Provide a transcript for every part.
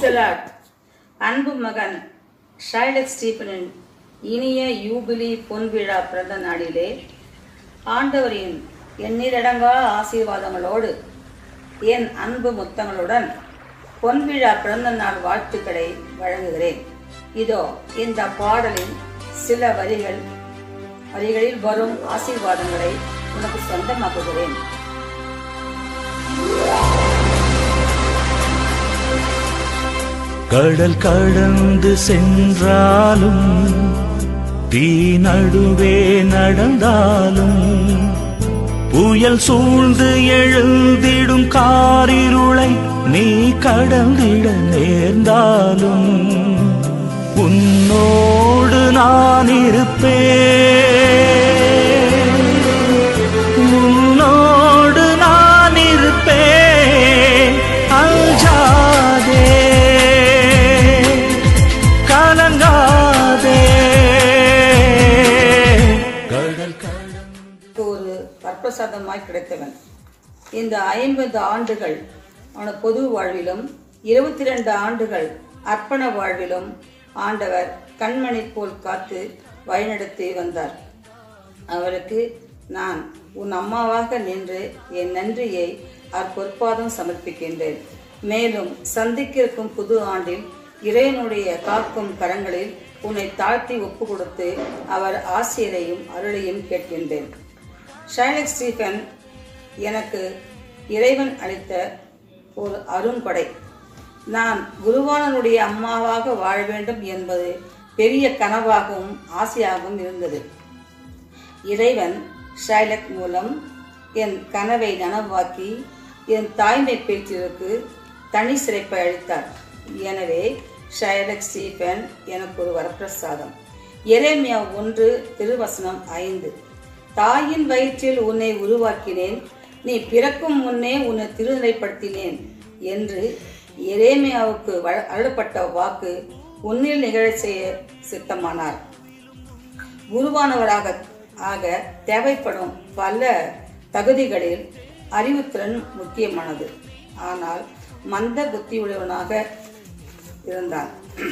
பிரைஸ்டலாட் அன்பு மகன் ஷைலக் ஸ்டீபனின் இனிய யூபிலி பொன்விழா பிறந்த நாளிலே ஆண்டவரின் எண்ணிலடங்கா ஆசீர்வாதங்களோடு என் அன்பு முத்தங்களுடன் பொன்விழா பிறந்த நாள் வாழ்த்துக்களை வழங்குகிறேன் இதோ இந்த பாடலின் சில வரிகள் வரிகளில் வரும் ஆசீர்வாதங்களை உனக்கு சொந்தமாக்குகிறேன் கடல் கடந்து சென்றாலும் தீ நடுவே நடந்தாலும் புயல் சூழ்ந்து எழுந்திடும் காரிருளை நீ கடந்திட நேர்ந்தாலும் உன்னோடு நான் இருப்பேன் உன்னோடு நான் இருப்பேன் அஞ்சாதே கலங்காதே கடல் கடல் எனக்கு ஒரு வரப்பிரசாதமாய் கிடைத்தவன் இந்த ஐம்பது ஆண்டுகள் அவன பொது வாழ்விலும் இருபத்தி ரெண்டு ஆண்டுகள் அர்ப்பண வாழ்விலும் ஆண்டவர் கண்மணி போல் காத்து வழிநடத்தி வந்தார் அவருக்கு நான் உன் அம்மாவாக நின்று என் நன்றியை அவர் பொற்பாதம் சமர்ப்பிக்கின்றேன் மேலும் சந்திக்க இருக்கும் புது ஆண்டில் இறைவனுடைய காக்கும் கரங்களில் உன்னை தாழ்த்தி ஒப்பு கொடுத்து அவர் ஆசிரியரையும் அருளையும் கேட்கின்றேன் ஷைலக் ஸ்டீஃபன் எனக்கு இறைவன் அளித்த ஒரு அருங்கொடை நான் குருவானனுடைய அம்மாவாக வாழ வேண்டும் என்பது பெரிய கனவாகவும் ஆசையாகவும் இருந்தது இறைவன் ஷைலக் மூலம் என் கனவை நனவாக்கி என் தாய்மை பேச்சிற்கு தனி சிறப்பை அளித்தார் எனவே ஷைலக் ஸ்டீஃபன் எனக்கு ஒரு வரப்பிரசாதம் எரேமியா ஒன்று திருவசனம் ஐந்து தாயின் வயிற்றில் உன்னை உருவாக்கினேன் நீ பிறக்கும் முன்னே உன்னை திருநிலைப்படுத்தினேன் என்று எரேமியாவுக்கு வழ- அருளப்பட்ட வாக்கு உன்னில் நிகழச் செய்ய சித்தமானார் குருவானவராக ஆக தேவைப்படும் பல தகுதிகளில் அறிவுத்திறன் முக்கியமானது ஆனால் மந்த புத்தியுடையவனாக இருந்தான்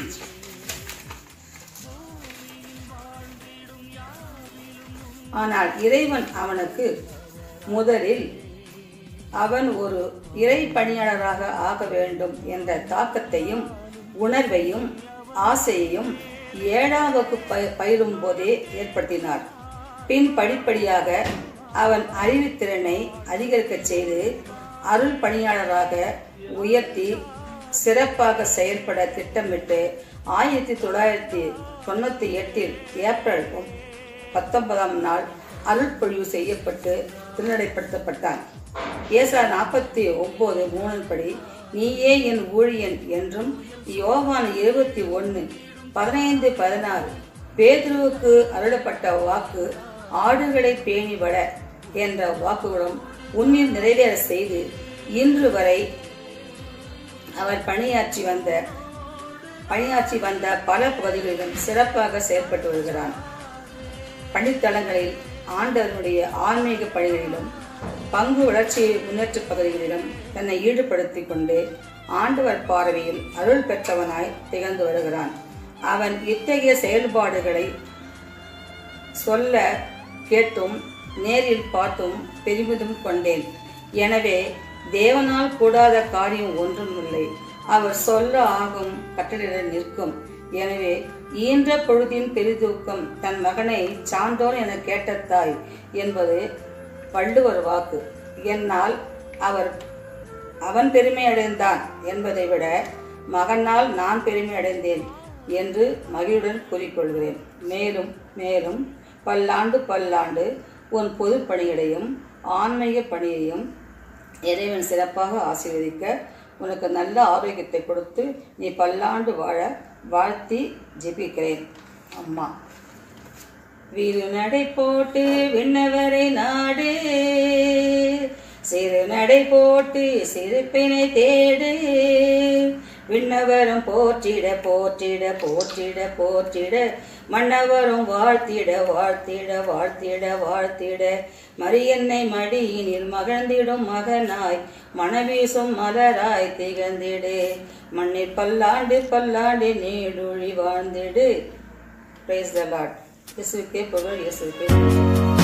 ஆனால் இறைவன் அவனுக்கு முதலில் அவன் ஒரு இறை பணியாளராக ஆக வேண்டும் என்ற தாக்கத்தையும் உணர்வையும் ஆசையையும் ஏழாம் வகுப்பு பய- பயிலும் போதே ஏற்படுத்தினார் பின் படிப்படியாக அவன் அறிவுத்திறனை அதிகரிக்கச் செய்து அருள் பணியாளராக உயர்த்தி சிறப்பாக செயல்பட திட்டமிட்டு ஆயிரத்தி தொள்ளாயிரத்தி தொண்ணூற்றி எட்டில் ஏப்ரல் ஒ- பத்தொன்பதாம் நாள் அருள்பொழிவு செய்யப்பட்டு திருநடைப்படுத்தப்பட்டான் ஏசா நாற்பத்தி ஒன்பது மூணின் படி நீயே என் ஊழியன் என்றும் யோவான் இருபத்தி ஒன்று பதினைந்து பதினாறு பேதுருவுக்கு அருளப்பட்ட வாக்கு ஆடுகளை பேணி வள என்ற வாக்குகளும் உன்னில் நிறைவேற செய்து இன்று வரை அவர் பணியாற்றி வந்த பணியாற்றி வந்த பல பகுதிகளிலும் சிறப்பாக செயல்பட்டு வருகிறான் பணித்தளங்களில் ஆண்டவனுடைய ஆன்மீக பணிகளிலும் பங்கு வளர்ச்சி முன்னேற்ற பகுதிகளிலும் தன்னை ஈடுபடுத்திக் கொண்டு ஆண்டவர் பார்வையில் அருள் பெற்றவனாய் திகழ்ந்து வருகிறான் அவன் இத்தகைய செயல்பாடுகளை சொல்ல கேட்டும் நேரில் பார்த்தும் பெருமிதம் கொண்டேன் எனவே தேவனால் கூடாத காரியம் ஒன்றும் இல்லை அவர் சொல்ல ஆகும் கட்டளையிட நிற்கும் எனவே ஈன்ற பொழுதின் பெரிதூக்கம் தன் மகனை சான்றோன் என கேட்ட தாய் என்பது வள்ளுவர் வாக்கு என்னால் அவர் அவன் பெருமை அடைந்தான் என்பதை விட மகனால் நான் பெருமை அடைந்தேன் என்று மகிழுடன் கூறிக்கொள்கிறேன் மேலும் மேலும் பல்லாண்டு பல்லாண்டு உன் பொது பணிகளையும் ஆன்மீக பணியையும் இறைவன் சிறப்பாக ஆசீர்வதிக்க உனக்கு நல்ல ஆரோக்கியத்தை கொடுத்து நீ பல்லாண்டு வாழ வாழ்த்தி ஜெபிக்கிறேன் அம்மா வீறு நடை போட்டு விண்ணவரை நாடு சிறு நடை போட்டு சிறுப்பினை தேடு விண்ணவரும் போற்றிட போற்றிட போற்றிட போற்றிட மன்னவரும் வாழ்த்திட வாழ்த்திட வாழ்த்திட வாழ்த்திட மரியன்னை மடியினில் மகிழ்ந்திடும் மகனாய் மணவீசும் மலராய் திகழ்ந்திடு மண்ணில் பல்லாண்டு பல்லாண்டு நீடுழி வாழ்ந்திடு பிரைஸ் த லாட் இயேசுக்கே புகழ் இயேசுக்கே புகழ்.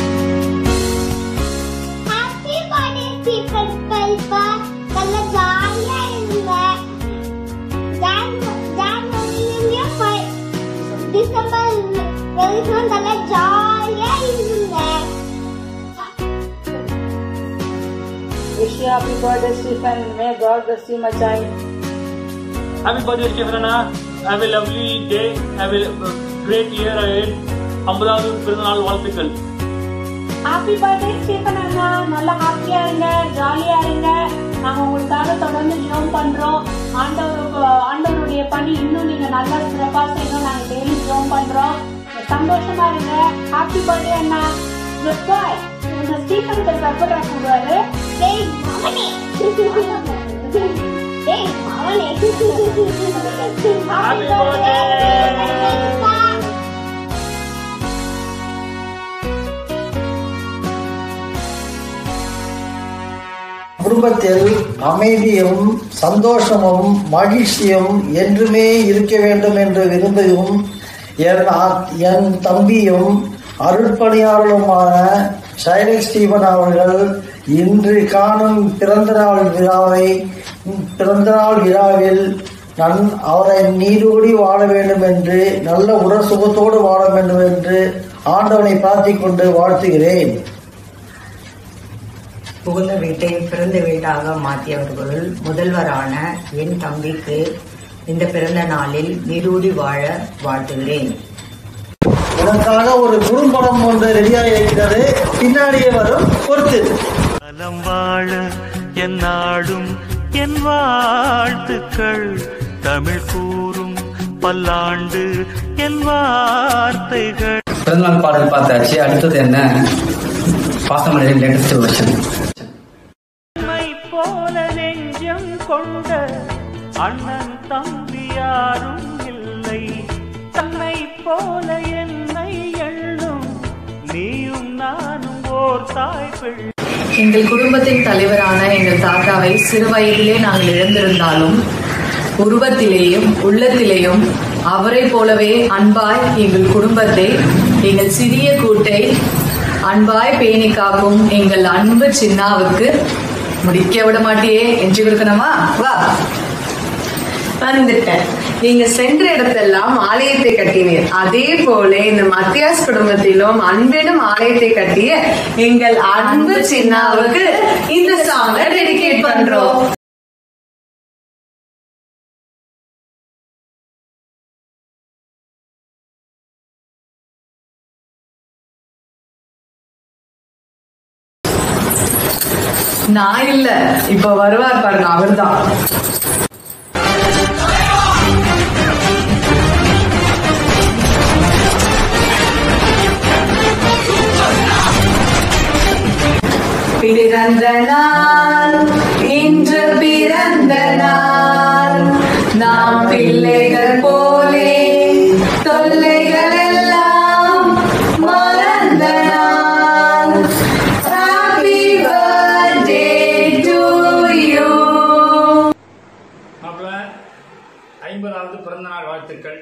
ஹாப்பி பர்த்டே ஸ்டீஃபன் கல்பா நல்ல ஜாலியா இருங்க ஜான் ஜான்வரியில ஃபை- டிசம்பர் வரைக்கும் நல்ல ஜாலியா இருங்க Wish you happy birthday, Stephen. May God bless you, my child. Happy birthday, Stephenana. Have a lovely day. Have a uh, great year ahead. ஐம்பதாவது பிறந்தநாள் வாழ்த்துக்கள் ஹாப்பி பர்த்டே ஸ்டீஃபன் அண்ணா நல்லா ஹாப்பியா இருங்க ஜாலியா இருங்க நாங்க உங்களுக்காக தொடர்ந்து ஜெபம் பண்றோம் ஆண்டவர் ஆண்டவருடைய பணி இன்னும் நீங்க நல்லா சிறப்பா செய்யணும் நாங்க டெய்லி ஜெபம் பண்றோம் சந்தோஷமா இருங்க ஹாப்பி பர்த்டே அண்ணா குட் பாய் உங்க ஸ்டீஃபன் எப்படி கூடுவாரு டேய் மவனே டேய் மவனே Happy birthday. குடும்பத்தில் அமைதியும் சந்தோஷமும் மகிழ்ச்சியும் என்றுமே இருக்க வேண்டும் என்று விரும்பும் என் ஆ- என் தம்பியும் அருட்பணியாளருமான சைலக் ஸ்டீவன் அவர்கள் இன்று காணும் பிறந்தநாள் விழாவை பிறந்தநாள் விழாவில் நான் அவரை நீடூடி வாழ வேண்டும் என்று நல்ல உடல் சுகத்தோடு வாழ வேண்டும் என்று ஆண்டவனை பிரார்த்திக் கொண்டு வாழ்த்துகிறேன் புகுந்த வீட்டை பிறந்த வீடாக மாற்றியவர்களுள் முதல்வரான என் தம்பிக்கு இந்த பிறந்த நாளில் நீடூடி வாழ வாழ்த்துகிறேன் உனக்காக ஒரு குறும்படம் ஒன்று ரெடியாக இருக்கிறது பின்னாடியே வரும் பொறுத்து நலம் வாழ என் நாடும் என் வாழ்த்துக்கள் தமிழ் கூறும் பல்லாண்டு என் வார்த்தைகள் பிறந்தநாள் பாடல் பார்த்தாச்சு அடுத்தது என்ன பாசமலரின் லேட்டஸ்ட் வெர்ஷன் உம்மை போல நெஞ்சம் கொண்ட அண்ணன் தம்பி யாரும் இல்லை தன்னை போல என்னை எண்ணும் நீயும் நானும் ஓர் தாய் பிள்ளை எங்கள் குடும்பத்தின் தலைவரான எங்கள் தாத்தாவை சிறு வயதிலே நாங்கள் இழந்திருந்தாலும் உருவத்திலேயும் உள்ளத்திலேயும் அவரை போலவே அன்பாய் எங்கள் குடும்பத்தை எங்கள் சிறிய கூட்டை அன்பாய் பேணி காக்கும் எங்கள் அன்பு சின்னாவுக்கு முடிக்க விட மாட்டியே என்று இருக்கணுமா வா வந்துட்டேன் நீங்க சென்ற இடத்தெல்லாம் ஆலயத்தை கட்டினீர் அதே போல இந்த மத்தியாஸ் குடும்பத்திலும் அன்பெனும் ஆலயத்தை கட்டிய எங்கள் அன்பு சின்னாவுக்கு இந்த சாங்க டெடிகேட் பண்றோம் நான் இல்ல இப்ப வருவார் பாருங்க அவர்தான் பிறந்த நாள் இன்று பிறந்த நாள் நாம் பிள்ளைகள் போலே தொல்லைகள் எல்லாம் மறந்த நாள் ஹாப்பி பர்த்டே டு யூ மாப்பிள்ள ஐம்பதாவது பிறந்தநாள் வாழ்த்துக்கள்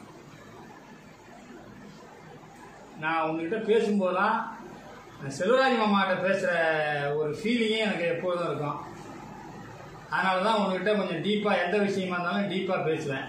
நான் உங்ககிட்ட பேசும்போதெல்லாம் செல்வராஜ் மாமாட்ட பேசுகிற ஒரு ஃபீலிங்கே எனக்கு எப்பொழுதும் இருக்கும் அதனால தான் உங்ககிட்ட கொஞ்சம் டீப்பாக எந்த விஷயமா இருந்தாலும் டீப்பாக பேசுவேன்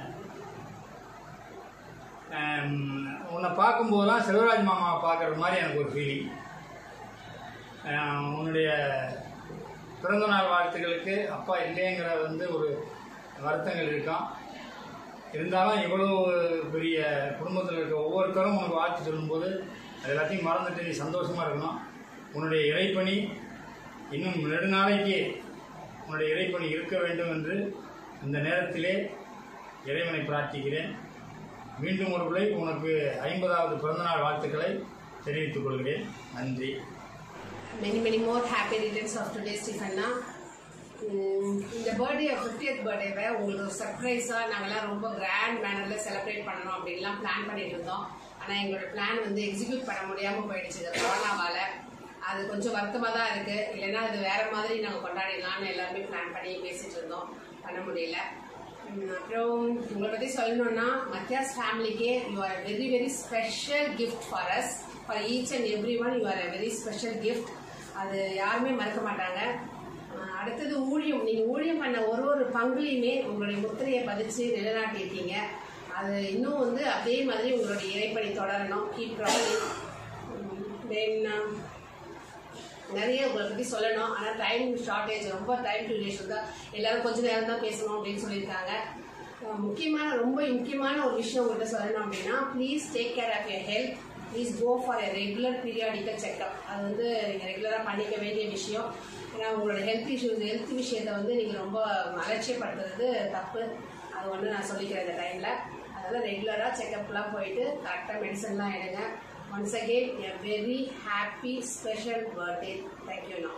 ஆம், உன்னை பார்க்கும்போதெல்லாம் செல்வராஜ் மாமாவை பார்க்குற மாதிரி எனக்கு ஒரு ஃபீலிங் உன்னுடைய பிறந்தநாள் வாழ்த்துக்களுக்கு அப்பா இல்லைங்கிற வந்து ஒரு வருத்தங்கள் இருக்கும் இருந்தாலும் இவ்வளோ பெரிய குடும்பத்தில் இருக்க ஒவ்வொருத்தரும் உனக்கு வாழ்த்து சொல்லும்போது அது எல்லாத்தையும் மறந்துட்டு நீ சந்தோஷமாக இருக்கணும் உன்னுடைய இறைப்பணி இன்னும் நெடுநாளைக்கு உன்னுடைய இறைப்பணி இருக்க வேண்டும் என்று இந்த நேரத்திலே இறைவனை பிரார்த்திக்கிறேன் மீண்டும் ஒரு முறை உனக்கு ஐம்பதாவது பிறந்தநாள் வாழ்த்துக்களை தெரிவித்துக் கொள்கிறேன் நன்றி many many more happy returns of today Stefana உம், இந்த பர்த்டே ஃபிஃப்டியத் பர்த்டேவை உங்களுக்கு சர்ப்ரைஸா நாங்கெல்லாம் ரொம்ப கிராண்ட் மேனர்ல செலிப்ரேட் பண்ணணும் அப்படின்லாம் பிளான் பண்ணிட்டு இருந்தோம் ஆனா எங்களோட பிளான் வந்து எக்ஸிக்யூட் பண்ண முடியாம போயிடுச்சு இந்த கொரோனாவால அது கொஞ்சம் வருத்தமா தான் இருக்கு இல்லைன்னா அது வேற மாதிரி நாங்க கொண்டாடிடலாம்னு எல்லாருமே பிளான் பண்ணி பேசிட்டு இருந்தோம் பண்ண முடியல உம், அப்புறம் உங்களை பத்தி சொல்லணும்னா மத்தியாஸ் ஃபேமிலிக்கே you are very very special gift for us for each and every one you are very special gift அது யாருமே மறக்க மாட்டாங்க அஹ் அடுத்தது ஊழியம் நீங்க ஊழியம் பண்ண ஒரு ஒரு பங்குலையுமே உங்களுடைய முத்திரையை பதிச்சு நிலைநாட்டியிருக்கீங்க அது இன்னும் வந்து அதே மாதிரி உங்களுடைய இறைப்பணி தொடரணும் கீப் தென் நிறைய உங்களை பத்தி சொல்லணும் ஆனா டைம் ஷார்டேஜ் ரொம்ப டைம் டியூரேஷன் தான் எல்லாரும் கொஞ்ச நேரம் தான் பேசணும் அப்படின்னு சொல்லியிருக்காங்க அஹ் முக்கியமான ரொம்ப முக்கியமான ஒரு விஷயம் உங்கள்கிட்ட சொல்லணும் அப்படின்னா please take care of your health please go for a regular periodical checkup அது வந்து நீங்கள் ரெகுலராக பண்ணிக்க வேண்டிய விஷயம் ஏன்னா உங்களோட ஹெல்த் இஷ்யூஸ் ஹெல்த் விஷயத்தை வந்து நீங்கள் ரொம்ப அலட்சியப்படுத்துறது தப்பு அது ஒன்று நான் சொல்லிக்கிறேன் இந்த டைமில் அதனால் ரெகுலராக செக்அப்லாம் போயிட்டு கரெக்டாக மெடிசன்லாம் எடுங்க once again a very happy special birthday thank you நான்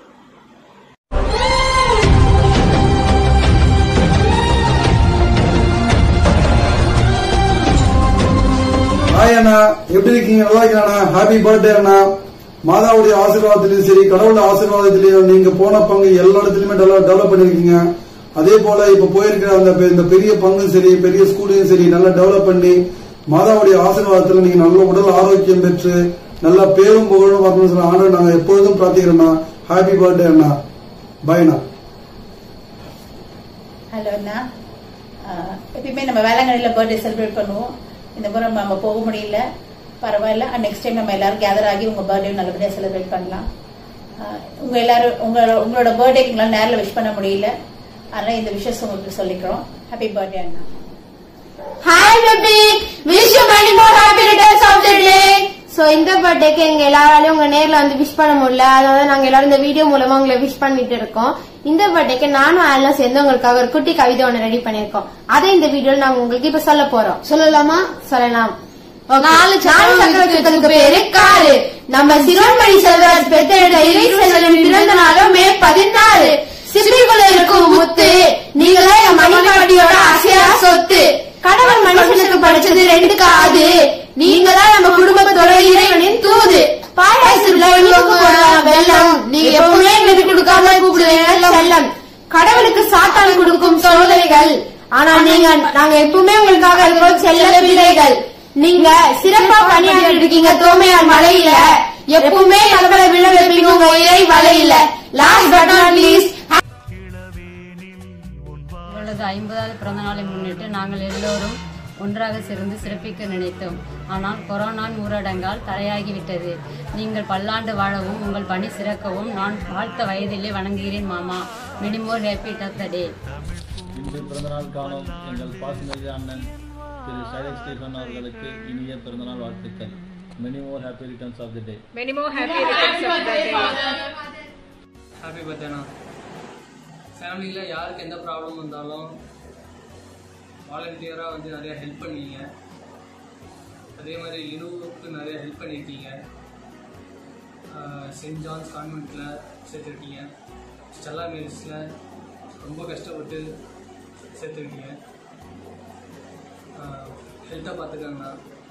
ஹாய் அண்ணா எப்படி இருக்கீங்க நல்லா இருக்கீங்களா ஹாப்பி பர்த்டே அண்ணா மாதாவுடைய ஆசீர்வாதத்திலையும் சரி கடவுளோட ஆசீர்வாதத்திலையும் நீங்க போன பங்கு எல்லா இடத்துலயுமே டெவலப் பண்ணிருக்கீங்க அதே போல இப்ப போயிருக்கிற அந்த பெ- இந்த பெரிய பங்கும் சரி பெரிய ஸ்கூலையும் சரி நல்லா டெவலப் பண்ணி மாதாவுடைய ஆசீர்வாதத்துல நீங்க நல்ல உடல் ஆரோக்கியம் பெற்று நல்லா பேரும் புகழும் வரணும்னு சொல்லி ஆண்டு நாங்க எப்பொழுதும் பிரார்த்திக்கிறோம்ண்ணா ஹாப்பி பர்த்டே அண்ணா பாய்ண்ணா ஹலோ அண்ணா ஆஹ் எப்பயுமே நம்ம வேளாங்கண்ணியில் பர்த்டே செலிப்ரேட் பண்ணுவோம் இந்த முறை நம்ம போக முடியல பரவாயில்ல நெக்ஸ்ட் டைம் நம்ம எல்லாரும் கேதர் ஆகி உங்க பர்த்டே நல்லபடியாக செலிப்ரேட் பண்ணலாம் ஆஹ் உங்க எல்லாரும் உங்க உங்களோட பர்த்டேக்கு உங்களால் நேரில் விஷ் பண்ண முடியல அதனால இந்த விஷயம் உங்களுக்கு சொல்லிக்கிறோம் ஹாப்பி பர்த்டே அண்ணா hi baby wish you many more happy returns of the day so இந்த பர்த்டேக்கு எங்க எல்லாராலையும் உங்க நேர்ல வந்து விஷ் பண்ண முடியல அதனால நாங்க எல்லாரும் இந்த வீடியோ மூலமா உங்களை விஷ் பண்ணிட்டு இருக்கோம் இந்த பர்த்டேக்கு நானும் ஆலும் சேர்ந்து உங்களுக்காக ஒரு குட்டி கவிதை ஒண்ணு ரெடி பண்ணிருக்கோம் அதை இந்த வீடியோல நாங்க உங்களுக்கு இப்ப சொல்ல போறோம் சொல்லலாமா சொல்லலாம் நாலு சக்கரத்துக்கு பேரு காரு நம்ம சிரோன்மணி செல்வராஜ் பெற்றெடுத்த இறைசெல்வன் பிறந்த நாளும் மே பதினாறு சிப்பிக்குள்ள இருக்கும் முத்து நீங்களே என் மணிப்பாட்டியோட அசையா சொத்து கடவுள் மனுஷனுக்கு படிச்சது ரெண்டு காது நீங்க தான் நம்ம குடும்பத்தோட இறைவனின் தூது பாயாசத்துல இனிப்பு போடலாம் வெள்ளம் நீங்க எப்பவுமே விட்டு கொடுக்காம கூப்பிடுவீங்க செல்லம் கடவுளுக்கு சாத்தான் கொடுக்கும் சோதனைகள் ஆனா நீங்க நாங்க எப்பவுமே உங்களுக்காக இருக்கிறோம் செல்ல பிள்ளைகள் நீங்க சிறப்பா பணியாற்றி இருக்கீங்க தோமையார் மலையில எப்பவுமே மக்களை விழ வைப்பீங்க உங்க இறை வலையில லாஸ்ட் பட் நாட் லீஸ்ட் இவளது ஐம்பதாவது பிறந்த நாளை முன்னிட்டு நாங்கள் எல்லோரும் ஒன்றாக சேர்ந்து சிறப்பிக்க நினைத்தோம் ஆனால் கொரோனா ஊரடங்கால் தடையாகிவிட்டது நீங்கள் பல்லாண்டு வாழவும் உங்கள் பணி சிறக்கவும் நான் வாழ்த்த வயதிலே வணங்குகிறேன் மாமா many more happy of the day இன்று பிறந்தநாள் காணும் எங்கள் பாசமிகு அண்ணன் திரு சைலக் ஸ்டீஃபன் அவர்களுக்கு இனிய பிறந்தநாள் வாழ்த்துக்கள் many more happy returns of the day Many more happy returns of the day. Happy பர்த்டேண்ணா ஃபேமிலியில் யாருக்கு எந்த ப்ராப்ளம் வந்தாலும் வாலண்டியராக வந்து நிறையா ஹெல்ப் பண்ணுவீங்க அதே மாதிரி லினுவுக்கு நிறைய ஹெல்ப் பண்ணியிருக்கீங்க சென்ட் ஜான்ஸ் கான்வெண்ட்டில் சேர்த்துருக்கீங்க ஸ்டெல்லா மேரிஸில் ரொம்ப கஷ்டப்பட்டு சேர்த்துருக்கீங்க ஹெல்த்தாக பார்த்துக்கங்கண்ணா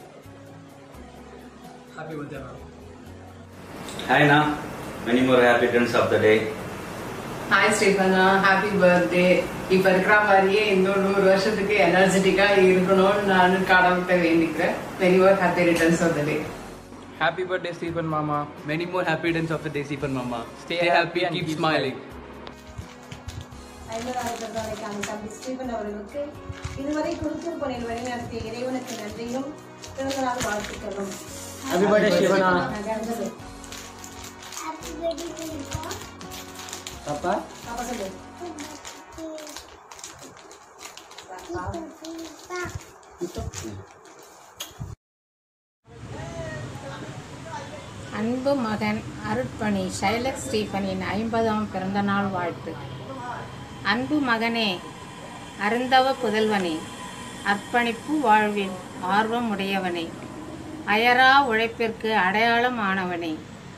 ஹாப்பி பர்த்டேண்ணா ஹாய்ண்ணா many more happy returns of the day hi ஸ்டீஃபனா ஹாப்பி பர்த்டே இப்ப இருக்கிற மாதிரியே இன்னும் நூறு வருஷத்துக்கு எனர்ஜெட்டிக்கா இருக்கணும்னு நான் கடவுள்கிட்ட வேண்டிக்கிறேன் very more happy returns of the day Happy birthday, Stephen Mama. Many more happy returns of the day, Stephen Mama. Stay, happy and keep, smiling. ஐம்பதாவது பிறந்தநாளைக்கான தம்பி ஸ்டீவன் அவர்களுக்கு இதுவரை குருத்தூர் பணியில் வழிநடத்திய இறைவனுக்கு நன்றியும் பிறந்த நாள் வாழ்த்துக்களும் Happy birthday, ஸ்டீவனா. பாப்பா சொல்லு அன்பு மகன் அருட்பணி ஷைலக் ஸ்டீஃபனின் ஐம்பதாம் பிறந்தநாள் வாழ்த்து அன்பு மகனே அருந்தவ புதல்வனே அர்ப்பணிப்பு வாழ்வில் ஆர்வம் உடையவனே அயரா உழைப்பிற்கு அடையாளம் ஆனவனே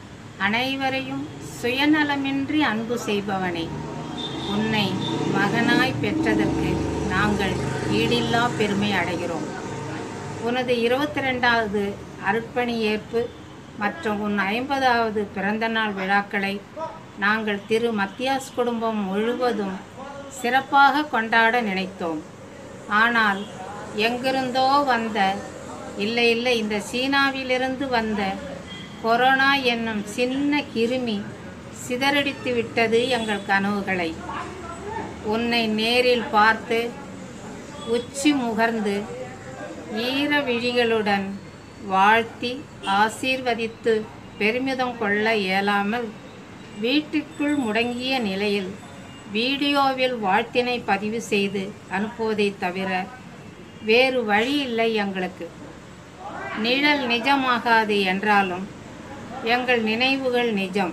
அனைவரையும் சுயநலமின்றி அன்பு செய்பவனே உன்னை மகனா பெற்றதற்கு நாங்கள் ஈடில்லா பெருமை அடைகிறோம் உனது இருபத்தி ரெண்டாவது அருட்பணி ஏற்பு மற்றும் உன் ஐம்பதாவது பிறந்தநாள் விழாக்களை நாங்கள் திரு மத்தியாஸ் குடும்பம் முழுவதும் சிறப்பாக கொண்டாட நினைத்தோம் ஆனால் எங்கிருந்தோ வந்த இல்லை இல்லை இந்த சீனாவிலிருந்து வந்த கொரோனா என்னும் சின்ன கிருமி சிதறடித்து விட்டது எங்கள் கனவுகளை உன்னை நேரில் பார்த்து உச்சி முகர்ந்து ஈர விழிகளுடன் வாழ்த்தி ஆசீர்வதித்து பெருமிதம் கொள்ள இயலாமல் வீட்டிற்குள் முடங்கிய நிலையில் வீடியோவில் வாழ்த்தினை பதிவு செய்து அனுப்புவதை தவிர வேறு வழி இல்லை எங்களுக்கு நிழல் நிஜமாகாது என்றாலும் எங்கள் நினைவுகள் நிஜம்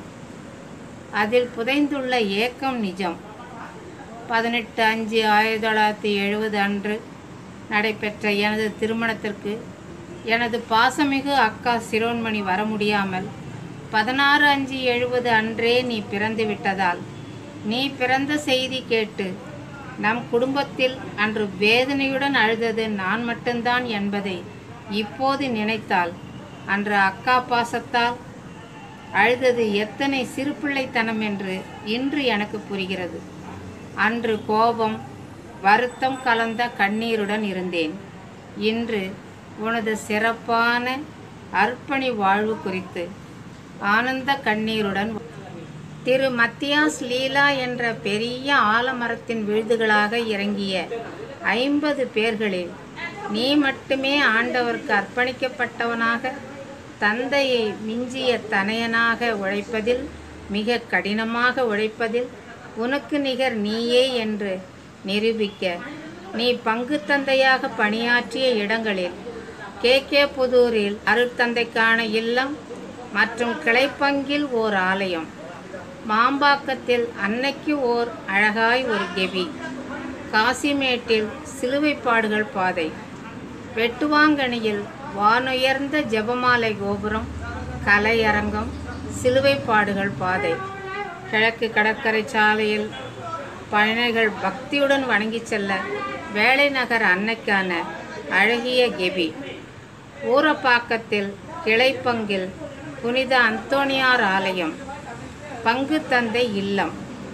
அதில் புதைந்துள்ள ஏக்கம் நிஜம் பதினெட்டு அஞ்சு ஆயிரத்தி தொள்ளாயிரத்தி எழுபது அன்று நடைபெற்ற எனது திருமணத்திற்கு எனது பாசமிகு அக்கா சிரோன்மணி வர முடியாமல் பதினாறு அஞ்சு எழுபது அன்றே நீ பிறந்து விட்டதால் நீ பிறந்த செய்தி கேட்டு நம் குடும்பத்தில் அன்று வேதனையுடன் அழுதது நான் மட்டும்தான் என்பதை இப்போது நினைத்தால் அன்று அக்கா பாசத்தால் அழுதது எத்தனை சிறுபிள்ளைத்தனம் என்று இன்று எனக்கு புரிகிறது அன்று கோபம் வருத்தம் கலந்த கண்ணீருடன் இருந்தேன் இன்று உனது சிறப்பான அர்ப்பணி வாழ்வு குறித்து ஆனந்த கண்ணீருடன் திரு மத்தியாஸ் லீலா என்ற பெரிய ஆலமரத்தின் விழுதுகளாக இறங்கிய ஐம்பது பேர்களில் நீ மட்டுமே ஆண்டவருக்கு அர்ப்பணிக்கப்பட்டவனாக தந்தையை மிஞ்சிய தனையனாக உழைப்பதில் மிக கடினமாக உழைப்பதில் உனக்கு நிகர் நீயே என்று நிரூபிக்க நீ பங்கு தந்தையாக பணியாற்றிய இடங்களில் கே கே புதூரில் அருட்தந்தைக்கான இல்லம் மற்றும் கிளைப்பங்கில் ஓர் ஆலயம் மாம்பாக்கத்தில் அன்னைக்கு ஓர் அழகாய் ஒரு கெபி காசிமேட்டில் சிலுவைப்பாடுகள் பாதை வெட்டுவாங்கனியில் வானுயர்ந்த ஜெபமாலை கோபுரம் கலையரங்கம் சிலுவைப்பாடுகள் பாதை கிழக்கு கடற்கரை சாலையில் பயணிகள் பக்தியுடன் வணங்கிச் செல்ல வேலை நகர் அன்னைக்கான அழகிய கெபி ஊரப்பாக்கத்தில் கிளைப்பங்கில் புனித அந்தோணியார் ஆலயம் பங்கு தந்தை இல்லம்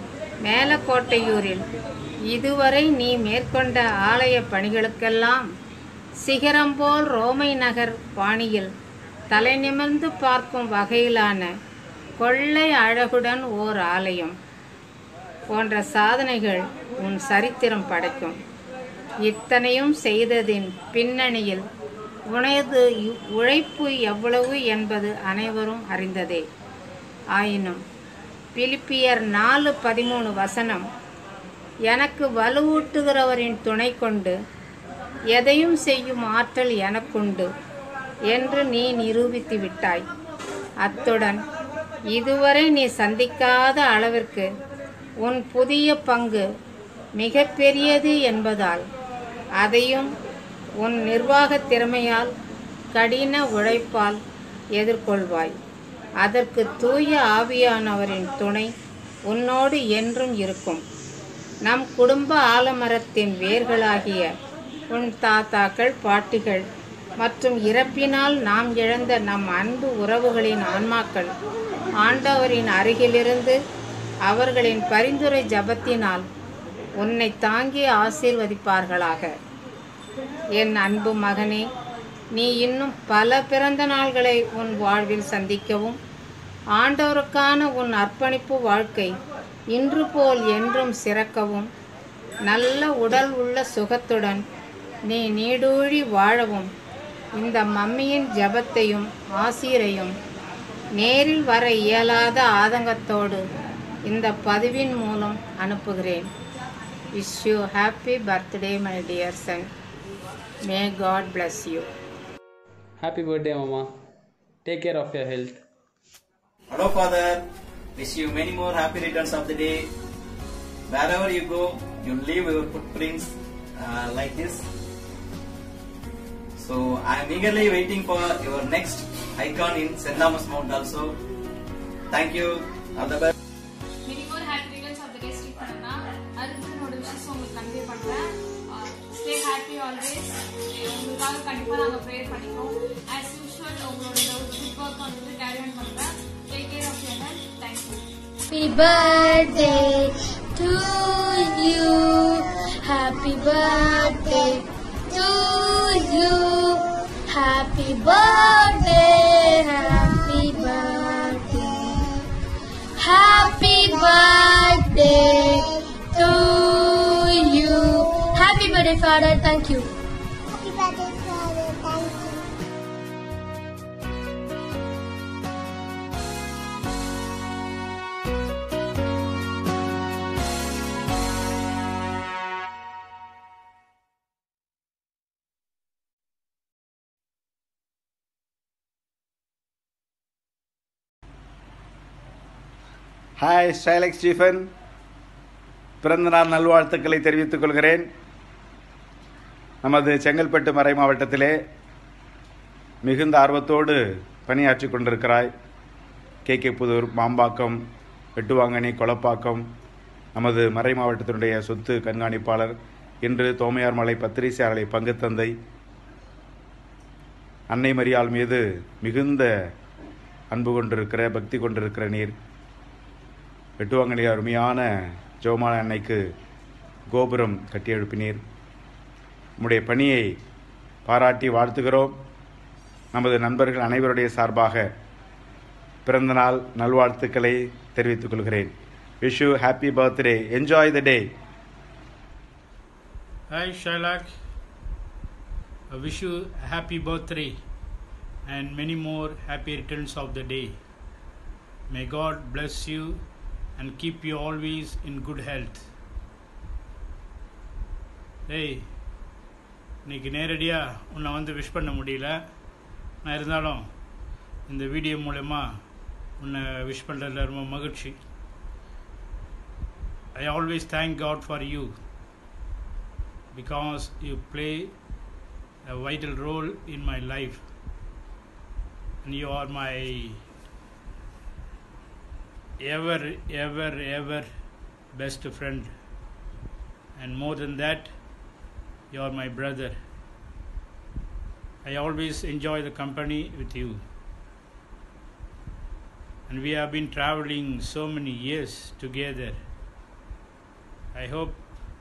மேலக்கோட்டையூரில் இதுவரை நீ மேற்கொண்ட ஆலய பணிகளுக்கெல்லாம் சிகரம் போல் ரோமை நகர் பாணியில் தலை நிமிர்ந்து பார்க்கும் வகையிலான கொள்ளை அழகுடன் ஓர் ஆலயம் போன்ற சாதனைகள் உன் சரித்திரம் படைக்கும் இத்தனையும் செய்ததின் பின்னணியில் உனது இ- உழைப்பு எவ்வளவு என்பது அனைவரும் அறிந்ததே ஆயினும் பிலிப்பியர் நாலு பதிமூணு வசனம் எனக்கு வலுவூட்டுகிறவரின் துணை கொண்டு எதையும் செய்யும் ஆற்றல் எனக்குண்டு என்று நீ நிரூபித்து விட்டாய் அத்துடன் இதுவரை நீ சந்திக்காத அளவிற்கு உன் புதிய பங்கு மிகப்பெரியது என்பதால் அதையும் உன் நிர்வாகத் திறமையால் கடின உழைப்பால் எதிர்கொள்வாய் அதற்கு தூய ஆவியானவரின் துணை உன்னோடு என்றும் இருக்கும் நம் குடும்ப ஆலமரத்தின் வேர்களாகிய உன் தாத்தாக்கள் பாட்டிகள் மற்றும் இறப்பினால் நாம் இழந்த நம் அன்பு உறவுகளின் ஆன்மாக்கள் ஆண்டவரின் அருகிலிருந்து அவர்களின் பரிந்துரை ஜபத்தினால் உன்னை தாங்கி ஆசீர்வதிப்பார்களாக என் அன்பு மகனே நீ இன்னும் பல பிறந்த நாள்களை உன் வாழ்வில் சந்திக்கவும் ஆண்டவருக்கான உன் அர்ப்பணிப்பு வாழ்க்கை இன்று போல் என்றும் சிறக்கவும் நல்ல உடல் உள்ள சுகத்துடன் நீ நீடூழி வாழவும் இந்த மம்மியின் ஜபத்தையும் ஆசீரையும் நேரில் வர இயலாத ஆதங்கத்தோடு இந்த பதிவின் மூலம் அனுப்புகிறேன் wish you happy birthday my dear son may God bless you Happy birthday, Mama. Take care of your health. Hello, Father. Wish you many more happy returns of the day. Wherever you go, you leave your footprints uh, like this. So I am eagerly waiting for your next icon in St. Thomas Mount also. Thank you. All the best. Many more happy returns of the day Shri பண்ணா அருந்தனோட wishes உங்களுக்கு always உங்களுக்காக கண்டிப்பா நாங்க prayer பண்ணிக்கிறோம் as usual உங்களோட good work வந்துட்டு carry on பண்றேன் take care of your health thank you Happy birthday to you. Happy birthday to you. Happy birthday. Happy birthday. Happy birthday to you. Happy birthday, Father. Thank you. Happy birthday, Father. Thank you. Hi Shylock Stephen பிறந்தநாள் நல்வாழ்த்துக்களை தெரிவித்துக் கொள்கிறேன் நமது செங்கல்பட்டு மறை மாவட்டத்திலே மிகுந்த ஆர்வத்தோடு பணியாற்றி கொண்டிருக்கிறாய் கே கே புதூர் மாம்பாக்கம் வெட்டுவாங்கனி கொளப்பாக்கம் நமது மறை மாவட்டத்தினுடைய சொத்து கண்காணிப்பாளர் இன்று தோமையார் மலை பத்திரிகையாளரை பங்கு தந்தை அன்னை மரியாள் மீது மிகுந்த அன்பு கொண்டிருக்கிற பக்தி கொண்டிருக்கிற நீர் வெட்டுவாங்கனி அருமையான ஜோமான அன்னைக்கு கோபுரம் கட்டி எழுப்பினீர் உம்முடைய பணியை பாராட்டி வாழ்த்துகிறோம் நமது நண்பர்கள் அனைவருடைய சார்பாக பிறந்தநாள் நல்வாழ்த்துக்களை தெரிவித்துக் கொள்கிறேன் wish you happy birthday enjoy the day Hi Shylock. I wish you a happy birthday and many more happy returns of the day. May God bless you and keep you always in good health. டேய் இன்னைக்கு நேரடியாக உன்னை வந்து wish பண்ண முடியல நான் இருந்தாலும் இந்த வீடியோ மூலயமா உன்னை விஷ் பண்ணுறதுல ரொம்ப மகிழ்ச்சி I always thank God for you because you play a vital role in my life and you are my ever ever ever best friend and more than that you are my brother i always enjoy the company with you and we have been traveling so many years together i hope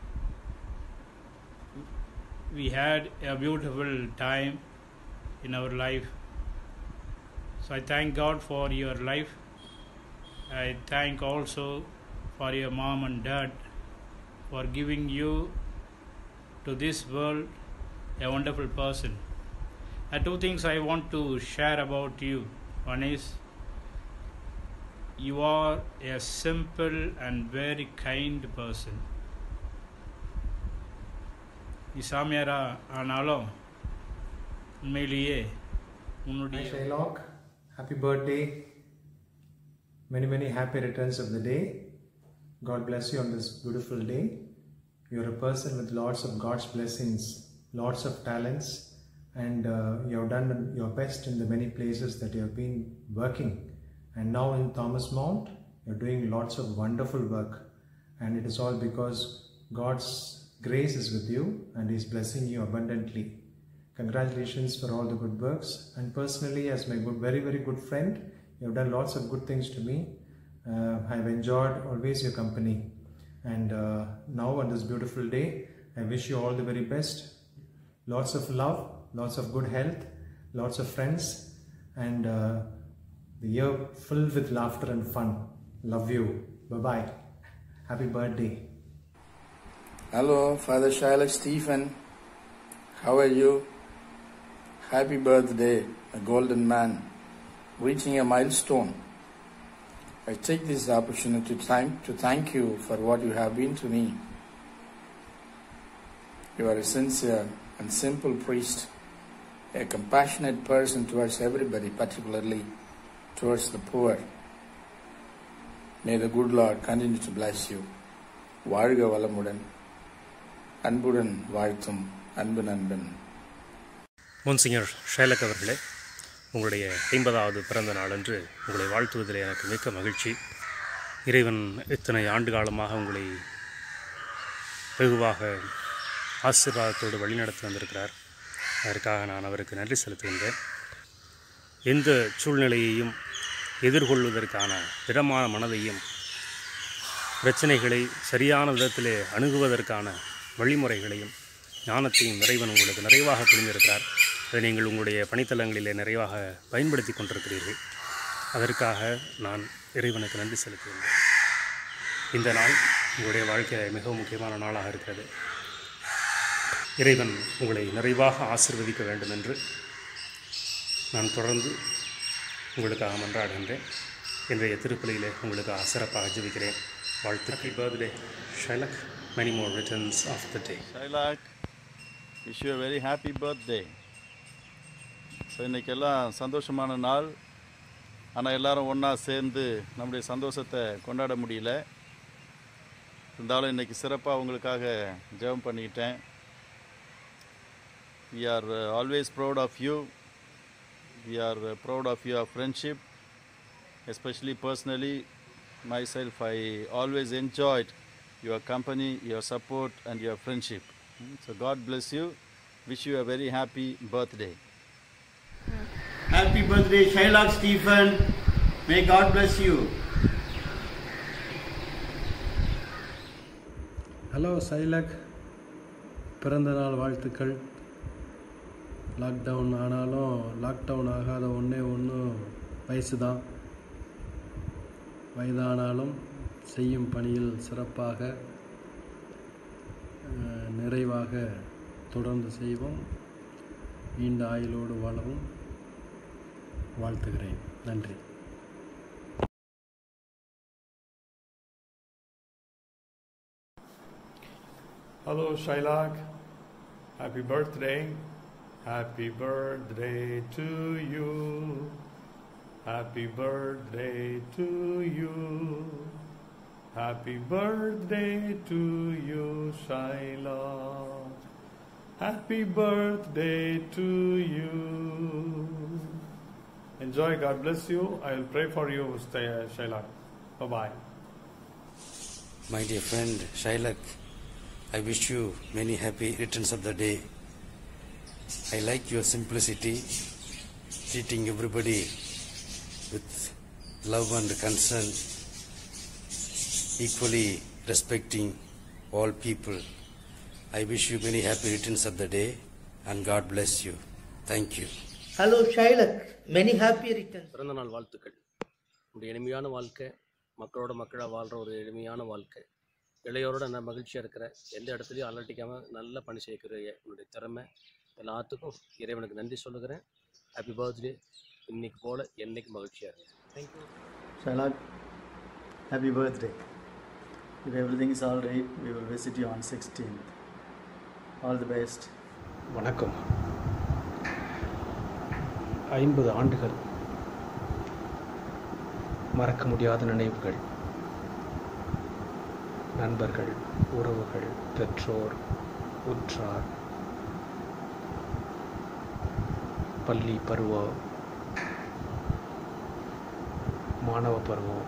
we had a beautiful time in our life. So I thank God for your life. I thank also for your mom and dad for giving you to this world a wonderful person. There are two things I want to share about you. One is you are a simple and very kind person. நீ சாமியாரா ஆனாலும் உண்மையிலேயே உன்னுடைய Hi Shylock, happy birthday. Many, many happy returns of the day. God bless you on this beautiful day. You're a person with lots of God's blessings, lots of talents, and uh, you have done your best in the many places that you have been working. And now in Thomas Mount, you're doing lots of wonderful work. And it is all because God's grace is with you and He's blessing you abundantly. Congratulations for all the good works. And personally, as my good, very, very good friend, you have done lots of good things to me. Uh, I've enjoyed always your company. And uh, now, on this beautiful day, I wish you all the very best. Lots of love, lots of good health, lots of friends, and uh, the year filled with laughter and fun. Love you. Bye bye. Happy birthday. Hello, Father Shylock Stephen. How are you? Happy birthday, a golden man, reaching a milestone. I take this opportunity to thank, to thank you for what you have been to me. You are a sincere and simple priest, a compassionate person towards everybody, particularly towards the poor. May the good Lord continue to bless you. வாழ்க வளமுடன் அன்புடன் வாழ்த்தும் அன்பு நண்பன் முன்சிங்கர் Shylock அவர்களே உங்களுடைய ஐம்பதாவது பிறந்த நாளன்று உங்களை வாழ்த்துவதில் எனக்கு மிக்க மகிழ்ச்சி இறைவன் இத்தனை ஆண்டு காலமாக உங்களை வெகுவாக ஆசீர்வாதத்தோடு வழிநடத்தி வந்திருக்கிறார் அதற்காக நான் அவருக்கு நன்றி செலுத்துகின்றேன் எந்த சூழ்நிலையையும் எதிர்கொள்வதற்கான திடமான மனதையும் பிரச்சனைகளை சரியான விதத்திலே அணுகுவதற்கான வழிமுறைகளையும் ஞானத்தையும் இறைவன் உங்களுக்கு நிறைவாக புரிந்திருக்கிறார் அதை நீங்கள் உங்களுடைய பணித்தலங்களிலே நிறைவாக பயன்படுத்தி கொண்டிருக்கிறீர்கள் அதற்காக நான் இறைவனுக்கு நன்றி செலுத்துகின்றேன் இந்த நாள் உங்களுடைய வாழ்க்கையில் மிகவும் முக்கியமான நாளாக இருக்கிறது இறைவன் உங்களை நிறைவாக ஆசிர்வதிக்க வேண்டும் என்று நான் தொடர்ந்து உங்களுக்காக மன்றாடுகின்றேன் இன்றைய திருப்பலியிலே உங்களுக்காக சிறப்பாக ஜெபிக்கிறேன் வாழ்த்துக்கள் birthday Shylock many more returns of the day Shylock wish you very happy birthday so இன்றைக்கெல்லாம் சந்தோஷமான நாள் ஆனால் எல்லாரும் ஒன்றா சேர்ந்து நம்முடைய சந்தோஷத்தை கொண்டாட முடியல இருந்தாலும் இன்றைக்கி சிறப்பாக உங்களுக்காக ஜெபம் பண்ணிக்கிட்டேன் we are uh, always proud of you we are uh, proud of your friendship especially personally myself i always enjoyed your company your support and your friendship Mm, so god bless you wish you a very happy birthday Happy birthday, Shylock Stephen. May God bless you. Hello Shylock பிறந்த நாள் வாழ்த்துக்கள் lockdown ஆனாலும் lockdown ஆகாத ஒன்றே ஒன்று வயசு தான் வயதானாலும் செய்யும் பணியில் சிறப்பாக அஹ், நிறைவாக தொடர்ந்து செய்வோம் நீண்ட ஆயுளோடு வாழவும் வாழ்த்துகிறேன் நன்றி Hello, Shailak. Happy birthday. Happy birthday to you. Happy birthday to you. Happy birthday to you, Shailak. Happy birthday to you. Enjoy. God bless you. I will pray for you, Shailak. Bye bye. My dear friend Shailak, I wish you many happy returns of the day. I like your simplicity, treating everybody with love and concern, equally respecting all people. I wish you many happy returns of the day and God bless you. Thank you. Hello, Shailak. Many happy returns. பிறந்த நாள் வாழ்த்துக்கள் உங்களுடைய எளிமையான வாழ்க்கை மக்களோட மக்களாக வாழ்கிற ஒரு எளிமையான வாழ்க்கை இளையோரோட நான் மகிழ்ச்சியாக இருக்கிற எந்த இடத்துலையும் அலட்டிக்காமல் நல்ல பணி செய்யக்கூடிய உங்களுடைய திறமை எல்லாத்துக்கும் இறைவனுக்கு நன்றி சொல்லுகிறேன் ஹாப்பி பர்த்டே இன்னைக்கு போல என்னைக்கு மகிழ்ச்சியாக இருக்கேன் thank you Shailak, happy birthday. If everything is all right, we will visit you on 16th. All the best. வணக்கம் ஐம்பது ஆண்டுகள் மறக்க முடியாத நினைவுகள் நண்பர்கள் உறவுகள் பெற்றோர் உற்றார் பள்ளி பருவம் மாணவ பருவம்